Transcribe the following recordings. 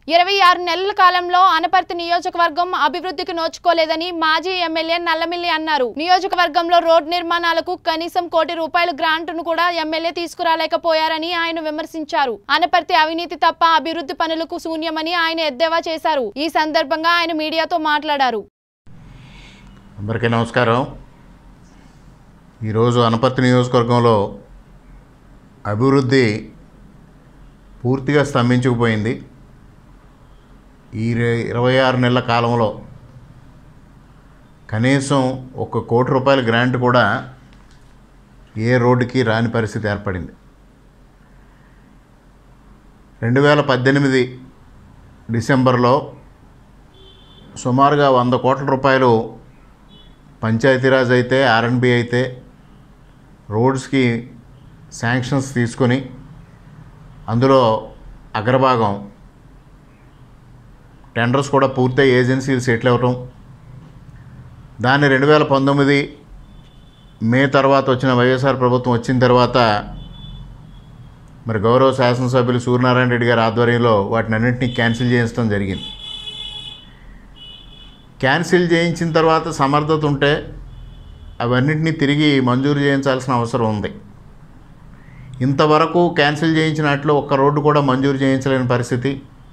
ఇరవై ఆరు నెలల కాలంలో అనపర్తి నియోజకవర్గం అభివృద్ధికి నోచుకోలేదని మాజీ ఎమ్మెల్యే నల్లమిల్లి అన్నారు నియోజకవర్గంలో రోడ్ నిర్మాణాలకు కనీసం కోటి రూపాయల గ్రాంటును కూడా ఎమ్మెల్యే తీసుకురాలేకపోయారని ఆయన విమర్శించారు అనపర్తి అవినీతి తప్ప అభివృద్ధి పనులకు శూన్యమని ఆయన ఎద్దేవా చేశారు ఈ సందర్భంగా ఆయన మీడియాతో మాట్లాడారు అందరికీ నమస్కారం ఈరోజు అనపర్తి నియోజకవర్గంలో అభివృద్ధి పూర్తిగా స్తంభించుకుపోయింది ఈ ఇర- ఇరవై ఆరు నెలల కాలంలో కనీసం ఒక కోటి రూపాయల గ్రాంట్ కూడా ఏ రోడ్డుకి రాని పరిస్థితి ఏర్పడింది రెండు వేల పద్దెనిమిది డిసెంబర్లో సుమారుగా వంద కోట్ల రూపాయలు పంచాయతీరాజ్ అయితే ఆర్ఎన్బి అయితే రోడ్స్కి శాంక్షన్స్ తీసుకొని అందులో అగ్రభాగం టెండర్స్ కూడా పూర్తయి ఏజెన్సీలు సెటిల్ అవ్వటం దాన్ని రెండు వేల పంతొమ్మిది మే తర్వాత వచ్చిన వైఎస్ఆర్ ప్రభుత్వం వచ్చిన తర్వాత మరి గౌరవ శాసనసభ్యులు సూర్యనారాయణ రెడ్డి గారి ఆధ్వర్యంలో వాటిని అన్నింటినీ క్యాన్సిల్ చేయించడం జరిగింది క్యాన్సిల్ చేయించిన తర్వాత సమర్థత ఉంటే అవన్నిటినీ తిరిగి మంజూరు చేయించాల్సిన అవసరం ఉంది ఇంతవరకు క్యాన్సిల్ చేయించినట్లు ఒక్క రోడ్డు కూడా మంజూరు చేయించలేని పరిస్థితి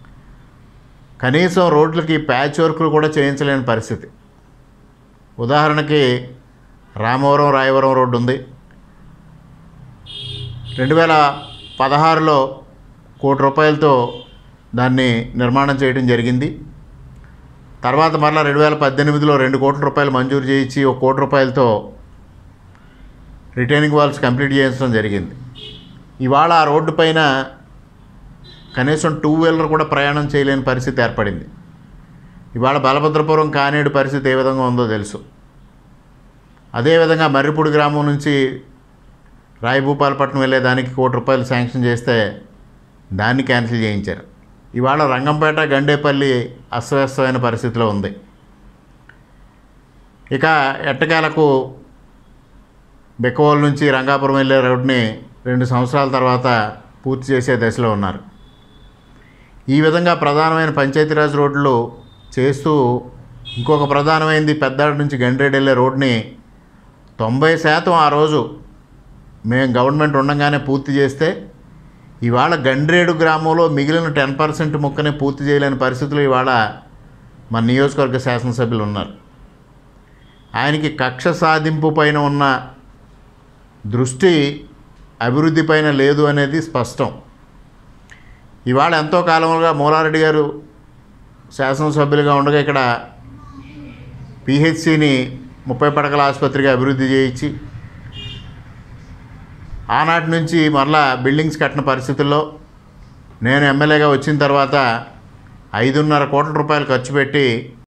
కనీసం రోడ్లకి ప్యాచ్ వర్క్లు కూడా చేయించలేని పరిస్థితి ఉదాహరణకి రామవరం రాయవరం రోడ్డు ఉంది రెండు వేల పదహారులో కోటి రూపాయలతో దాన్ని నిర్మాణం చేయడం జరిగింది తర్వాత మరలా రెండు వేల పద్దెనిమిదిలో రెండు కోట్ల రూపాయలు మంజూరు చేయించి ఒక కోటి రూపాయలతో రిటైనింగ్ వాల్స్ కంప్లీట్ చేయించడం జరిగింది ఇవాళ ఆ రోడ్డు పైన కనీసం టూ వీలర్ కూడా ప్రయాణం చేయలేని పరిస్థితి ఏర్పడింది ఇవాళ బలభద్రపురం కానేడు పరిస్థితి ఏ విధంగా ఉందో తెలుసు అదేవిధంగా మర్రిపూడి గ్రామం నుంచి రాయభూపాలపట్నం వెళ్ళేదానికి కోటి రూపాయలు శాంక్షన్ చేస్తే దాన్ని క్యాన్సిల్ చేయించారు ఇవాళ రంగంపేట గండేపల్లి అస్తవ్యస్తమైన పరిస్థితిలో ఉంది ఇక ఎట్టకేలకు బెక్కవోలు నుంచి రంగాపురం వెళ్ళే రోడ్ని రెండు సంవత్సరాల తర్వాత పూర్తి చేసే దశలో ఉన్నారు ఈ విధంగా ప్రధానమైన పంచాయతీరాజ్ రోడ్లు చేస్తూ ఇంకొక ప్రధానమైనది పెద్దాడి నుంచి గండ్రేడ్ వెళ్ళే రోడ్ని తొంభై శాతం ఆ రోజు మేము గవర్నమెంట్ ఉండగానే పూర్తి చేస్తే ఇవాళ గండ్రేడు గ్రామంలో మిగిలిన టెన్ పర్సెంట్ ముక్కనే పూర్తి చేయలేని పరిస్థితులు ఇవాళ మన నియోజకవర్గ శాసనసభ్యులు ఉన్నారు ఆయనకి కక్ష సాధింపు పైన ఉన్న దృష్టి అభివృద్ధి పైన లేదు అనేది స్పష్టం ఇవాళ ఎంతో కాలంగా మూలారెడ్డి గారు శాసనసభ్యులుగా ఉండగా ఇక్కడ పిహెచ్సిని ముప్పై పడకల ఆసుపత్రిగా అభివృద్ధి చేయించి ఆనాటి నుంచి మరలా బిల్డింగ్స్ కట్టిన పరిస్థితుల్లో నేను ఎమ్మెల్యేగా వచ్చిన తర్వాత ఐదున్నర కోట్ల రూపాయలు ఖర్చు పెట్టి